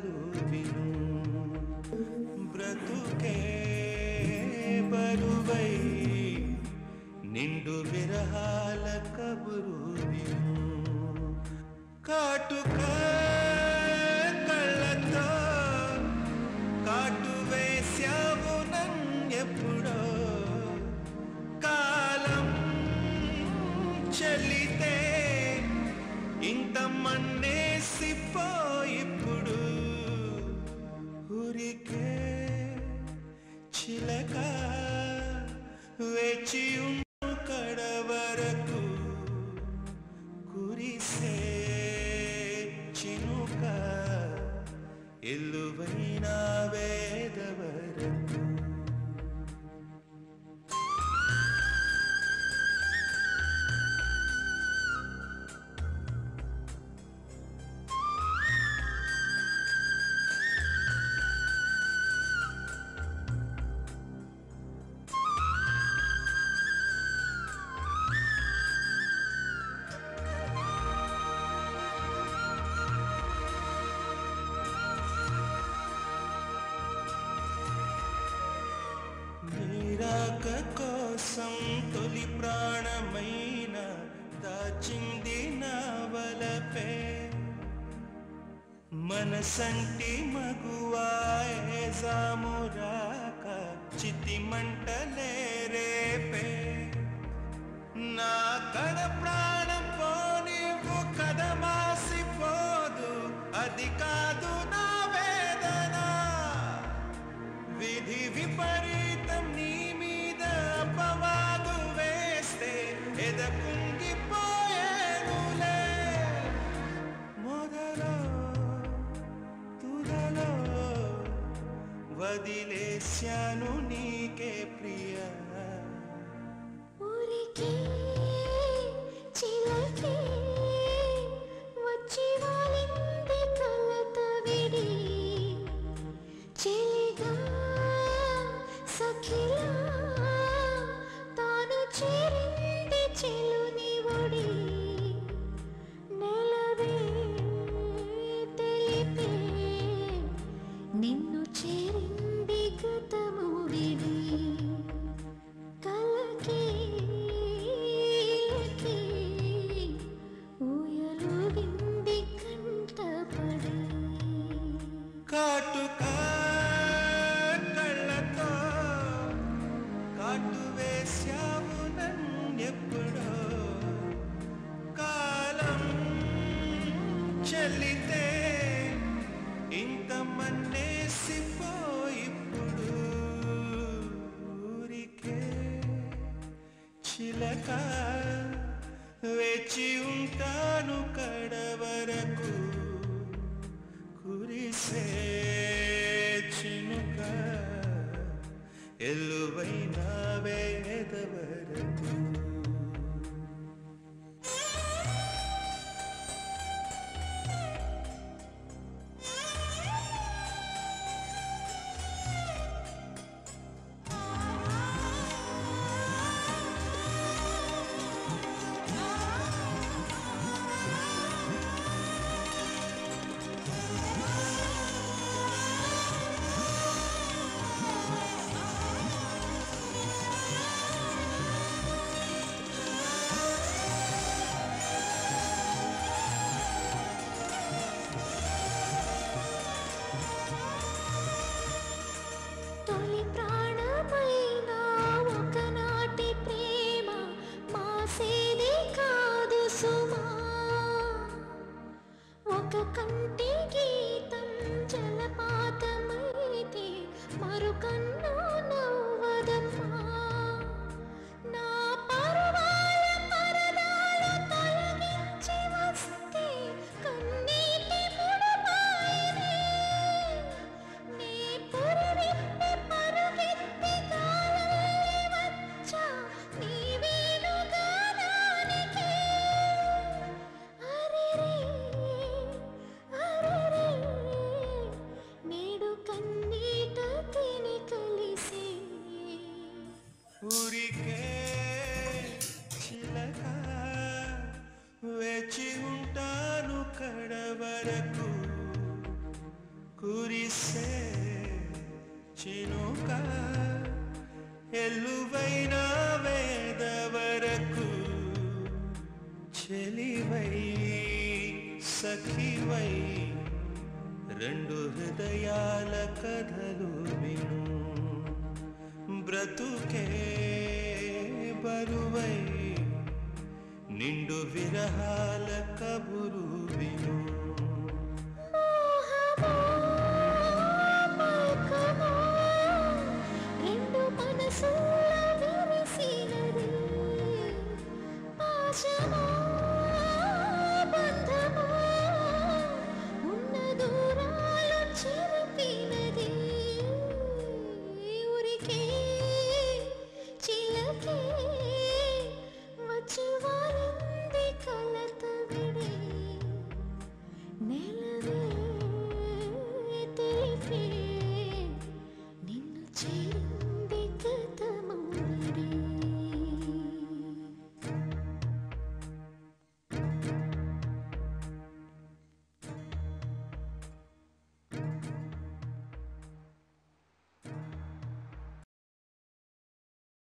కబురు విను బ్రతుకే బరువై నిండు విరహాల కబురు విను కాటుక కళ్ళతో కాటు వేశావు నన్నెప్పుడో కాలం చెల్లితే ఇంత మన్నేసిపోయిప్పుడు ఊరికే చిలక వేచి ఉండు కడ వరకు కురిసే చినుక ఎల్లువైన వేద వరకు నీరాక కోసం తొలి ప్రాణమైన దాచింది నా వలపే మనసంటి మగువాయే జామురాక చితి మంటలే రేపే నా కడ ప్రాణం పోనివ్వు కదమాసిపోదు అది కాదు నా వేదన విధి విపరీతం నీ మీద అపవాదు వేస్తే ఎద కుంగిపోయేనులే మొదలో తుదలో వదిలేశాను నీకే ప్రియా ఊరికే చిలకే వచ్చి వాలింది కలత విడి చెలిగా సఖిలా తాను చేరింది చెలుని ఒడి నెలవే తెలిపే నిన్ను చేరింది గతము విడి కలకి ఇలకి ఊయలుగింది కంటపడి కాటుక కళ్ళతో కాటు వేశావు నన్నెప్పుడో కాలం చెల్లితే ఇంత మన్నేసిపోయిప్పుడు ఊరికే చిలక వేచి ఉంటాను కడ వరకు కురిసే చినుక ఎల్లువైన వేద వరకు తొలి ప్రాణమైన ఒకనాటి ప్రేమ మాసేది కాదు సుమా ఒక కంటి గీతం జలపాతమైతే మరుకన్ను నవ్వదమ్మా నా పరువాల పరదాలు తొలగించి వస్తే కన్నీటి ముడపాయనే నీ పురివిప్పి పరుగెత్తి గాలల్లే వచ్చా నీ వేణుగానానికి. అరెరే, అరెరే, నేడు కన్నీట తిని కలిసే ఊరికే చిలక వేచి ఉంటాను కడ వరకు కురిసే చినుక ఎల్లువైన వేద వరకు చెలివై సఖివై రెండు హృదయాల కథలు విను బ్రతుకే బరువై నిండు విరహాల కబురు విను